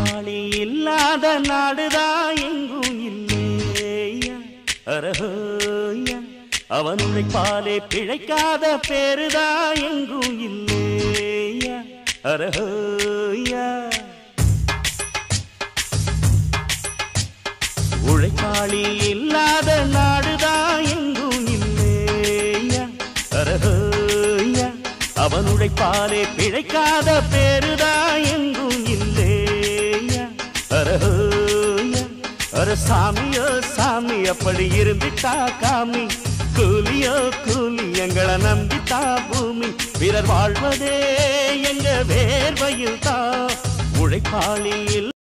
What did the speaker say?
உழைப்பாளி இல்லாத நாடுதான் எங்கும் இல்லையா அரஹோயா அவன் உழைப்பாலே பிழைக்காத பேருதான் எங்கும் இல்லையா அரஹோயா உழைப்பாளி இல்லாத நாடுதான் எங்கும் இல்லையா அரஹோயா அவன் உழைப்பாலே பிழைக்காத பேருதான் எங்கும் இல்லையா அரஹோயா அர சாமியோ சாமி அப்படி இருந்துட்டா காமி கூலியோ கூலி எங்களை நம்பித்தா பூமி பிறர் வாழ்வதே எங்க வேர்வையில் தான் உழைப்பாளியில்